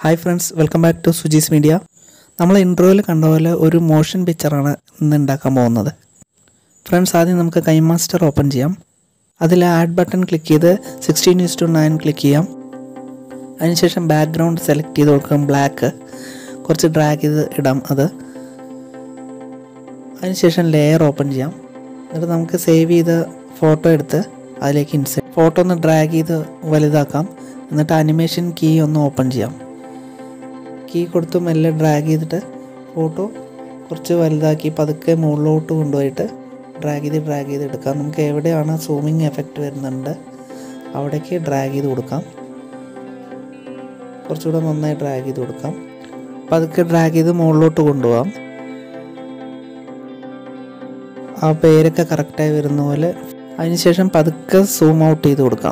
hi friends welcome back to സുജീസ് media നമ്മൾ ഇൻട്രോയിൽ കണ്ട പോലെ ഒരു മോഷൻ പിക്ചറാണ് ഇന്ന് ഉണ്ടാക്കാൻ പോകുന്നത് ഫ്രണ്ട്സ് ആദ്യം നമുക്ക് കൈ മാസ്റ്റർ ഓപ്പൺ ചെയ്യാം അതിൽ ആഡ് ബട്ടൺ ക്ലിക്ക് ചെയ്ത് sixteen is to nine click ചെയ്യാം അതിനുശേഷം ബാക്ക്ഗ്രൗണ്ട് സെലക്ട് ചെയ്ത് കൊടുക്കാം ബ്ലാക്ക് കുറച്ച് ഡ്രാഗ് ചെയ്ത് ഇടാം അത് അതിനുശേഷം ലെയർ ഓപ്പൺ ചെയ്യാം എന്നിട്ട് നമുക്ക് സേവ് ചെയ്ത ഫോട്ടോ എടുത്ത് അതിലേക്ക് ഇൻസെർട്ട് ഫോട്ടോ ഒന്ന് ഡ്രാഗ് ചെയ്ത് വലുതാക്കാം എന്നിട്ട് അനിമേഷൻ കീ ഒന്ന് ഓപ്പൺ ചെയ്യാം കീ കൊടുത്ത് മെല്ലെ ഡ്രാഗ് ചെയ്തിട്ട് ഫോട്ടോ കുറച്ച് വലുതാക്കി പതുക്കെ മുകളിലോട്ട് കൊണ്ടുപോയിട്ട് ഡ്രാഗ് ചെയ്ത് ഡ്രാഗ് ചെയ്ത് എടുക്കാം നമുക്ക് എവിടെയാണ് സൂമിങ് എഫക്റ്റ് വരുന്നുണ്ട് അവിടേക്ക് ഡ്രാഗ് ചെയ്ത് കൊടുക്കാം കുറച്ചുകൂടെ നന്നായി ഡ്രാഗ് ചെയ്ത് കൊടുക്കാം പതുക്കെ ഡ്രാഗ് ചെയ്ത് മുകളിലോട്ട് കൊണ്ടുപോകാം ആ പേരൊക്കെ കറക്റ്റായി വരുന്ന പോലെ അതിനുശേഷം പതുക്കെ സൂം ഔട്ട് ചെയ്ത് കൊടുക്കാം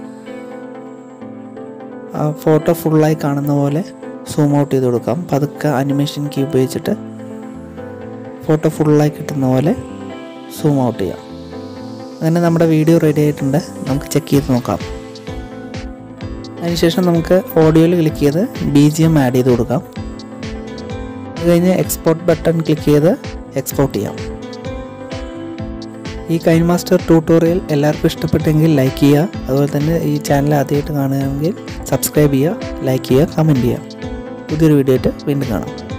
ആ ഫോട്ടോ ഫുള്ളായി കാണുന്ന പോലെ സൂം ഔട്ട് ചെയ്ത് കൊടുക്കാം പതുക്കെ അനിമേഷൻ കീ ഉപയോഗിച്ചിട്ട് ഫോട്ടോ ഫുള്ളായി കിട്ടുന്ന പോലെ സൂം ഔട്ട് ചെയ്യാം അങ്ങനെ നമ്മുടെ വീഡിയോ റെഡി ആയിട്ടുണ്ട് നമുക്ക് ചെക്ക് ചെയ്ത് നോക്കാം അതിനുശേഷം നമുക്ക് ഓഡിയോയിൽ ക്ലിക്ക് ചെയ്ത് ബി ജി എം ആഡ് ചെയ്ത് കൊടുക്കാം അത് കഴിഞ്ഞ് എക്സ്പോർട്ട് ബട്ടൺ ക്ലിക്ക് ചെയ്ത് എക്സ്പോർട്ട് ചെയ്യാം ഈ കൈൻ മാസ്റ്റർ ട്യൂട്ടോറിയൽ എല്ലാവർക്കും ഇഷ്ടപ്പെട്ടെങ്കിൽ ലൈക്ക് ചെയ്യുക അതുപോലെ തന്നെ ഈ ചാനൽ ആദ്യമായിട്ട് കാണുകയാണെങ്കിൽ സബ്സ്ക്രൈബ് ചെയ്യുക ലൈക്ക് ചെയ്യുക കമൻറ്റ് ചെയ്യുക പുതിയൊരു വീഡിയോ ആയിട്ട് വീണ്ടും കാണാം